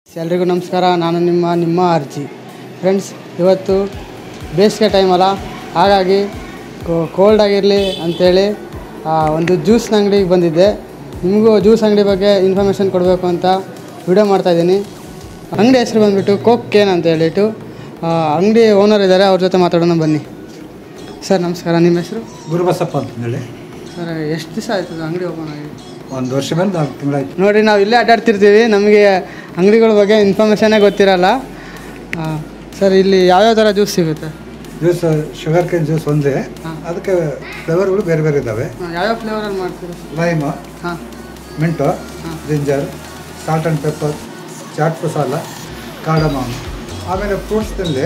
ಎಲ್ರಿಗೂ ನಮಸ್ಕಾರ ನಾನು ನಿಮ್ಮ ನಿಮ್ಮ ಅರ್ಜಿ ಫ್ರೆಂಡ್ಸ್ ಇವತ್ತು ಬೇಸಿಗೆ ಟೈಮ್ ಅಲ್ಲ ಹಾಗಾಗಿ ಕೋಲ್ಡ್ ಆಗಿರಲಿ ಅಂಥೇಳಿ ಆ, ಒಂದು ಜ್ಯೂಸ್ನ ಅಂಗಡಿಗೆ ಬಂದಿದ್ದೆ ನಿಮಗೂ ಜ್ಯೂಸ್ ಅಂಗಡಿ ಬಗ್ಗೆ ಇನ್ಫಾರ್ಮೇಷನ್ ಕೊಡಬೇಕು ಅಂತ ವಿಡಿಯೋ ಮಾಡ್ತಾಯಿದ್ದೀನಿ ಅಂಗಡಿ ಹೆಸರು ಬಂದುಬಿಟ್ಟು ಕೋಕ್ ಕೇನ್ ಅಂತ ಹೇಳಿಟ್ಟು ಆ, ಅಂಗಡಿ ಓನರ್ ಇದ್ದಾರೆ ಅವ್ರ ಜೊತೆ ಮಾತಾಡೋಣ ಬನ್ನಿ ಸರ್ ನಮಸ್ಕಾರ ನಿಮ್ಮ ಹೆಸರು ಗುರುಬಸಪ್ಪ ಅಂತಂದೇಳಿ ಸರ್ ಎಷ್ಟು ದಿವಸ ಆಯ್ತದ ಅಂಗಡಿ ಓಪನ್ ಆಗಿ ಒಂದು ವರ್ಷ ಮೇಲೆ ನಾಲ್ಕು ತಿಂಗಳಾಯ್ತು ನೋಡಿ ನಾವು ಇಲ್ಲೇ ಅಡ್ಡಾಡ್ತಿರ್ತೀವಿ ನಮಗೆ ಅಂಗಡಿಗಳ ಬಗ್ಗೆ ಇನ್ಫಾರ್ಮೇಷನ್ನೇ ಗೊತ್ತಿರಲ್ಲ ಆ, ಸರ್ ಇಲ್ಲಿ ಯಾವ್ಯಾವ ಥರ ಜ್ಯೂಸ್ ಸಿಗುತ್ತೆ ಜ್ಯೂಸ್ ಶುಗರ್ ಕೇನ್ ಜ್ಯೂಸ್ ಒಂದೇ ಹಾಂ. ಅದಕ್ಕೆ ಫ್ಲೇವರ್ಗಳು ಬೇರೆ ಬೇರೆ ಇದ್ದಾವೆ ಹಾಂ ಯಾವ್ಯಾವ ಫ್ಲೇವರಲ್ಲಿ ಮಾಡ್ತೀರಾ ಲೈಮು ಹಾಂ ಮಿಂಟು ಹಾಂ. Ginger salt and pepper chaat masala cardamom ಆಮೇಲೆ ಫ್ರೂಟ್ಸ್ನಲ್ಲಿ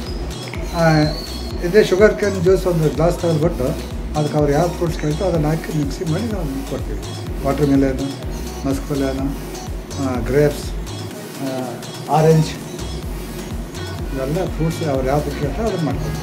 ಇದೇ ಶುಗರ್ ಕೇನ್ ಜ್ಯೂಸ್ ಒಂದು ಗ್ಲಾಸ್ ತೆಗೆದುಬಿಟ್ಟು ಅದಕ್ಕೆ ಅವ್ರು ಯಾವ ಫ್ರೂಟ್ಸ್ ಕೇಳ್ತೋ ಅದನ್ನು ಹಾಕಿ ಮಿಕ್ಸಿ ಮಾಡಿ ನಾವು ಕೊಡ್ತೀವಿ ವಾಟರ್ ಮಿಲನು ಮಸ್ಕುಲನು ಗ್ರೇಪ್ಸ್ ಆರೆಂಜ್ ಇವೆಲ್ಲ ಫ್ರೂಟ್ಸ್ ಅವ್ರು ಯಾವ್ದು ಕೇಳ್ತಾರೆ ಅದನ್ನು ಮಾಡ್ಕೊಡ್ತೀವಿ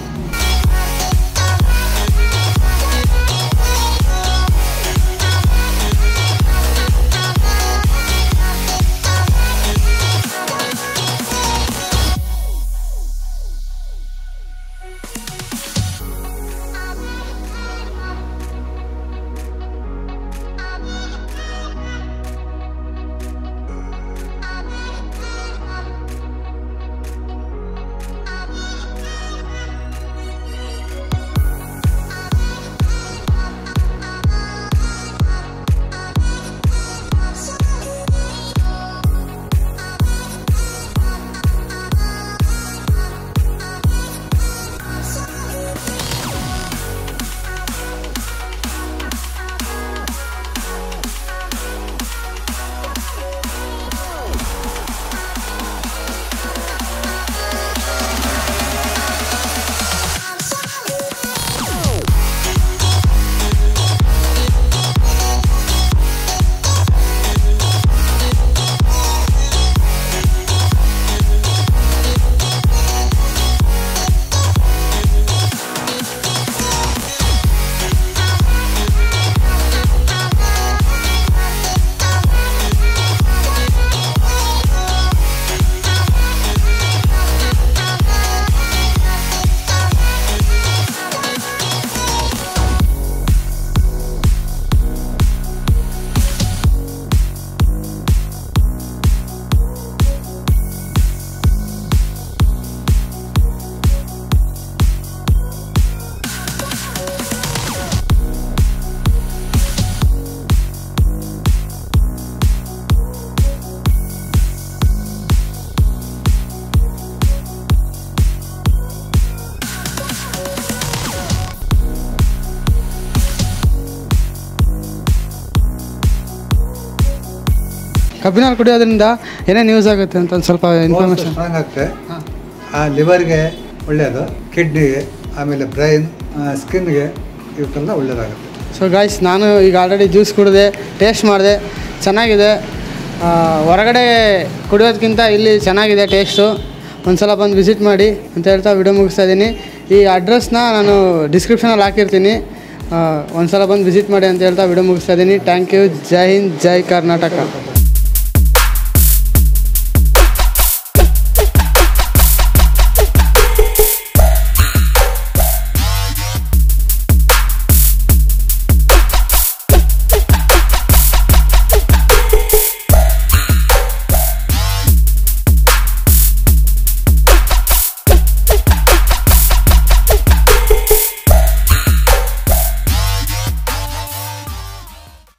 ಕಬ್ಬಿನ ಹಾಲು ಕುಡಿಯೋದ್ರಿಂದ ಏನೇನು ಯೂಸ್ ಆಗುತ್ತೆ ಅಂತ ಒಂದು ಸ್ವಲ್ಪ ಇನ್ಫಾರ್ಮೇಷನ್ ಸ್ಟ್ರಾಂಗ್ ಆಗುತ್ತೆ ಹಾಂ ಆ ಲಿವರ್ಗೆ ಒಳ್ಳೆಯದು ಕಿಡ್ನಿಗೆ ಆಮೇಲೆ ಬ್ರೈನ್ ಸ್ಕಿನ್ಗೆ ಇವಕ್ಕೆಲ್ಲ ಒಳ್ಳೆಯದಾಗುತ್ತೆ ಸೊ ಗಾಯ್ಸ್ ನಾನು ಈಗ ಆಲ್ರೆಡಿ ಜ್ಯೂಸ್ ಕುಡಿದೆ ಟೇಸ್ಟ್ ಮಾಡಿದೆ ಚೆನ್ನಾಗಿದೆ ಆ, ಹೊರಗಡೆ ಕುಡಿಯೋದಕ್ಕಿಂತ ಇಲ್ಲಿ ಚೆನ್ನಾಗಿದೆ ಟೇಸ್ಟು ಒಂದು ಸಲ ಬಂದು ವಿಸಿಟ್ ಮಾಡಿ ಅಂತ ಹೇಳ್ತಾ ವಿಡಿಯೋ ಮುಗಿಸ್ತಾ ಇದ್ದೀನಿ ಈ ಅಡ್ರೆಸ್ನ ನಾನು ಡಿಸ್ಕ್ರಿಪ್ಷನಲ್ಲಿ ಹಾಕಿರ್ತೀನಿ ಒಂದು ಸಲ ಬಂದು ವಿಸಿಟ್ ಮಾಡಿ ಅಂತ ಹೇಳ್ತಾ ವಿಡಿಯೋ ಮುಗಿಸ್ತಾ ಇದ್ದೀನಿ ಥ್ಯಾಂಕ್ ಯು ಜೈ ಹಿಂದ್ ಜೈ ಕರ್ನಾಟಕ